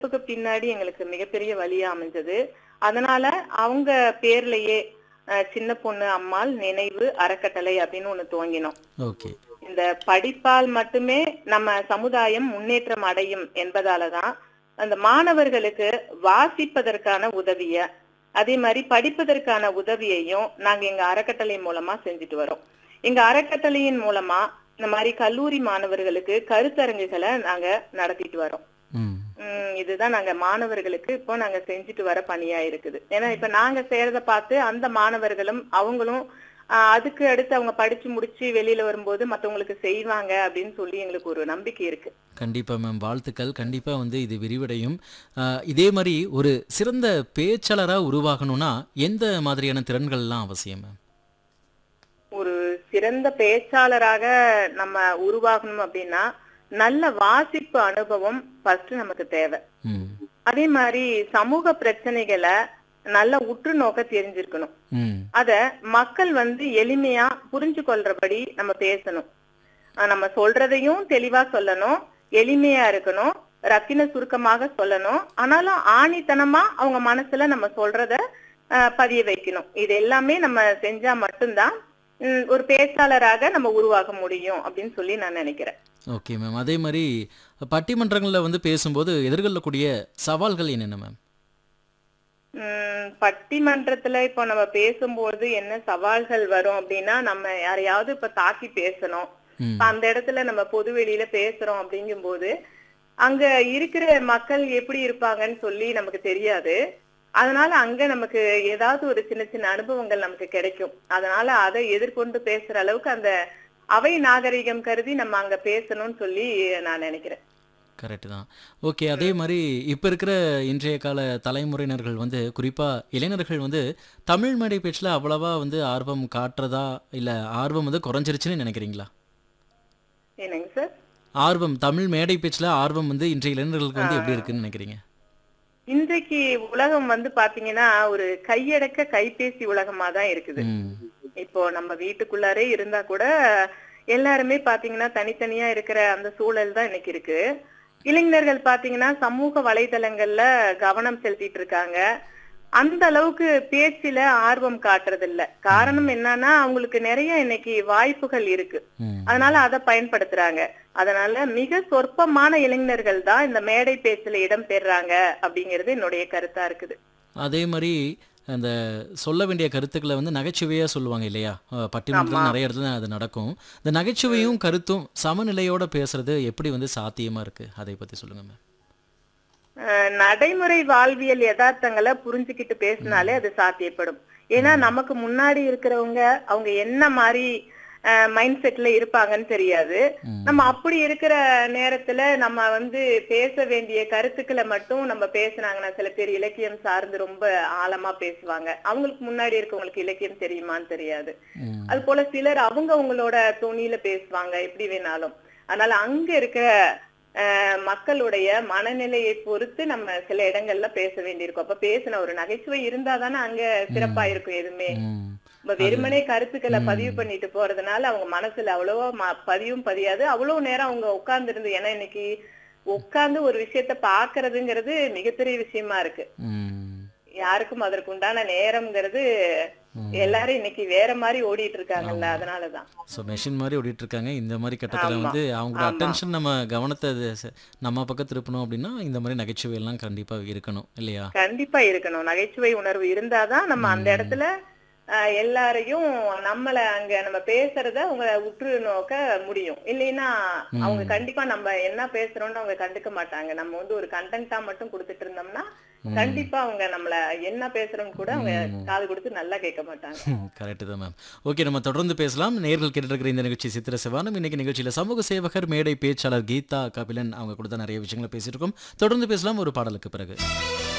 க்கு பின்னாடி எங்களுக்கு மிகப்பெரிய வழியா அமைஞ்சது அதனால அவங்க பேர்லயே அஹ், சின்ன பொண்ணு அம்மாள் நினைவு அறக்கட்டளை அப்படின்னு ஒண்ணு துவங்கினோம் ஓகே இந்த படிப்பால் மட்டுமே நம்ம சமுதாயம் முன்னேற்றம் அடையும் என்பதாலதான் அந்த மாணவர்களுக்கு வாசிப்பதற்கான உதவிய அதே மாதிரி படிப்பதற்கான உதவியையும் நாங்க எங்க அறக்கட்டளை மூலமா செஞ்சுட்டு வரோம் எங்க அறக்கட்டளையின் மூலமா இந்த மாதிரி கல்லூரி மாணவர்களுக்கு கருத்தரங்குகளை நாங்க நடத்திட்டு வரோம் ம் உம் இதுதான் நாங்க மாணவர்களுக்கு இப்போ நாங்க செஞ்சுட்டு வர பணியா இருக்குது ஏன்னா இப்ப நாங்க செய்யறத பார்த்து அந்த மாணவர்களும் அவங்களும் ஆஹ், அதுக்கு அடுத்து அவங்க படிச்சு முடிச்சு வெளியில வரும்போது மத்தவங்களுக்கு செய்வாங்க அப்படின்னு சொல்லி எங்களுக்கு ஒரு நம்பிக்கை இருக்கு கண்டிப்பா மேம் வாழ்த்துக்கள் கண்டிப்பா வந்து இது விரிவடையும் அஹ், இதே மாதிரி ஒரு சிறந்த பேச்சாளரா உருவாகணும்னா எந்த மாதிரியான திறன்கள்லாம் அவசியம் மேம் ஒரு சிறந்த பேச்சாளராக நம்ம உருவாகணும் அப்படின்னா நல்ல வாசிப்பு அனுபவம் ஃபர்ஸ்ட் நமக்கு தேவை ம் அதே மாதிரி சமூக பிரச்சனைகளை நல்ல உற்று நோக்க தெரிஞ்சிருக்கணும் ம் அத மக்கள் வந்து எளிமையா புரிஞ்சு கொள்றபடி நம்ம பேசணும் ஆஹ் நம்ம சொல்றதையும் தெளிவா சொல்லணும் எளிமையா இருக்கணும் ரத்தின சுருக்கமாக சொல்லணும் ஆனாலும் ஆணித்தனமா அவங்க மனசுல நம்ம சொல்றத ஆஹ் பதிய வைக்கணும் இது எல்லாமே நம்ம செஞ்சா மட்டும்தான் உம், ஒரு பேச்சாளராக நம்ம உருவாக முடியும் அப்படின்னு சொல்லி நான் நினைக்கிறேன் ஓகே மேம் அதே மாதிரி பட்டிமன்றங்களில் வந்து பேசும்போது எதிர்கொள்ளக்கூடிய சவால்கள் என்னென்ன மேம் உம் பட்டிமன்றத்துல இப்போ நம்ம பேசும்போது என்ன சவால்கள் வரும் அப்படின்னா நம்ம யாரையாவது இப்ப தாக்கி பேசணும் ம் இப்ப அந்த இடத்துல நம்ம பொது வெளியில பேசுறோம் அப்படிங்கும்போது அங்க இருக்கிற மக்கள் எப்படி இருப்பாங்கன்னு சொல்லி நமக்கு தெரியாது அதனால அங்க நமக்கு ஏதாவது ஒரு சின்ன சின்ன அனுபவங்கள் நமக்கு கிடைக்கும் அதனால அதை எதிர்கொண்டு பேசுற அளவுக்கு அந்த அவை நாகரிகம் கருதி நம்ம அங்க பேசணும்னு சொல்லி நான் நினைக்கிறேன் கரெக்டு தான் ஓகே அதே மாதிரி இப்போ இருக்கிற இன்றைய கால தலைமுறையினர்கள் வந்து குறிப்பாக இளைஞர்கள் வந்து தமிழ் மேடை பேச்சில் அவ்வளவா வந்து ஆர்வம் காட்டுறதா இல்லை ஆர்வம் வந்து குறைஞ்சிருச்சுன்னு நினைக்கிறீங்களா என்னங்க சார் ஆர்வம் தமிழ் மேடை பேச்சில் ஆர்வம் வந்து இன்றைய இளைஞர்களுக்கு வந்து எப்படி இருக்குன்னு நினைக்கிறீங்க இன்றைக்கு உலகம் வந்து பாத்தீங்கன்னா ஒரு கையடக்க கைபேசி உலகமா தான் இருக்குது ம் இப்போ நம்ம வீட்டுக்குள்ளாரே இருந்தா கூட எல்லாருமே பாத்தீங்கன்னா தனித்தனியா இருக்கிற அந்த சூழல் தான் இன்னைக்கு இருக்கு இளைஞர்கள் பாத்தீங்கன்னா சமூக வலைதளங்கள்ல கவனம் செலுத்திட்டு இருக்காங்க அந்த அளவுக்கு பேச்சில ஆர்வம் காட்டுறது இல்ல காரணம் என்னன்னா அவங்களுக்கு நிறைய இன்னைக்கு வாய்ப்புகள் இருக்கு ம் அதனால அதை பயன்படுத்துறாங்க அதனால மிக சொற்பமான இளைஞர்கள் தான் இந்த மேடை பேச்சுல இடம் பெறுறாங்க அப்படிங்கிறது என்னுடைய கருத்தா இருக்குது அதே மாதிரி அந்த சொல்ல வேண்டிய கருத்துக்களை வந்து நகைச்சுவையாக சொல்லுவாங்க இல்லையா அஹ் பட்டிமன்றத்தில் நிறைய இடத்துல அது நடக்கும் இந்த நகைச்சுவையும் கருத்தும் சமநிலையோட பேசுறது எப்படி வந்து சாத்தியமா இருக்கு அதை பத்தி சொல்லுங்க மேம் அஹ் நடைமுறை வாழ்வியல் யதார்த்தங்களை புரிஞ்சுக்கிட்டு பேசினாலே அது சாத்தியப்படும் ஏன்னா நமக்கு முன்னாடி இருக்கிறவங்க அவங்க என்ன மாதிரி மைண்ட் செட்ல இருப்பாங்கன்னு தெரியாது ம். நம்ம அப்படி இருக்கிற நேரத்துல நம்ம வந்து பேச வேண்டிய கருத்துக்களை மட்டும் நம்ம பேசுனாங்கன்னா சில பேர் இலக்கியம் சார்ந்து ரொம்ப ஆழமா பேசுவாங்க அவங்களுக்கு முன்னாடி இருக்கவங்களுக்கு இலக்கியம் தெரியுமான்னு தெரியாது ம் அது போல சிலர் அவங்க அவங்களோட துணியில பேசுவாங்க எப்படி வேணாலும் அதனால அங்க இருக்க அஹ், மக்களுடைய மனநிலையை பொறுத்து நம்ம சில இடங்கள்ல பேச வேண்டியிருக்கும் அப்ப பேசின ஒரு நகைச்சுவை இருந்தா தானே அங்க சிறப்பா இருக்கும் எதுவுமே ம் இப்ப வெறுமனே கருத்துக்களை பதிவு பண்ணிட்டு போறதுனால அவங்க மனசுல அவ்வளவா ம- பதிவும் பதியாது அவ்வளவு நேரம் அவங்க உட்கார்ந்து இருந்து ஏன்னா இன்னைக்கு உட்கார்ந்து ஒரு விஷயத்த பாக்குறதுங்கிறது மிகப்பெரிய விஷயமா இருக்கு ம் யாருக்கும் அதற்கு உண்டான நேரம்ங்கிறது எல்லாரும் இன்னைக்கு வேற மாதிரி ஓடிட்டு இருக்காங்கல்ல அதனாலதான் ஸோ மெஷின் மாதிரி ஓடிட்டு இருக்காங்க இந்த மாதிரி கட்டத்தில் ஆமா. வந்து அவங்களோட ஆமா. அட்டென்ஷன் நம்ம கவனத்தை அது ச- நம்ம பக்கம் திருப்பணும் அப்படின்னா இந்த மாதிரி நகைச்சுவை எல்லாம் கண்டிப்பாக இருக்கணும் இல்லையா கண்டிப்பா இருக்கணும் நகைச்சுவை உணர்வு இருந்தாதான் நம்ம அந்த இடத்துல அஹ், எல்லாரையும் நம்மள அங்க நம்ம பேசுறத அவங்க உற்று நோக்க முடியும் இல்லைன்னா அவங்க கண்டிப்பா நம்ம என்ன பேசுறோம்னு அவங்க கண்டுக்க மாட்டாங்க நம்ம வந்து ஒரு கண்டென்ட்டா மட்டும் கொடுத்துட்டு இருந்தோம்னா கண்டிப்பா அவங்க நம்மள என்ன பேசுறோம்னு கூட அவங்க காது கொடுத்து நல்லா கேட்க மாட்டாங்க கரெக்டு தான் மேம் ஓகே நம்ம தொடர்ந்து பேசலாம் நேர்கள் கேட்டு இருக்கிற இந்த நிகழ்ச்சி சித்திர சிவானம் இன்னைக்கு நிகழ்ச்சியில் சமூக சேவகர் மேடை பேச்சாளர் கீதா கபிலன் அவங்க கூட தான் நிறைய விஷயங்களை பேசியிருக்கோம் தொடர்ந்து பேசலாம் ஒரு பாடலுக்கு பிறகு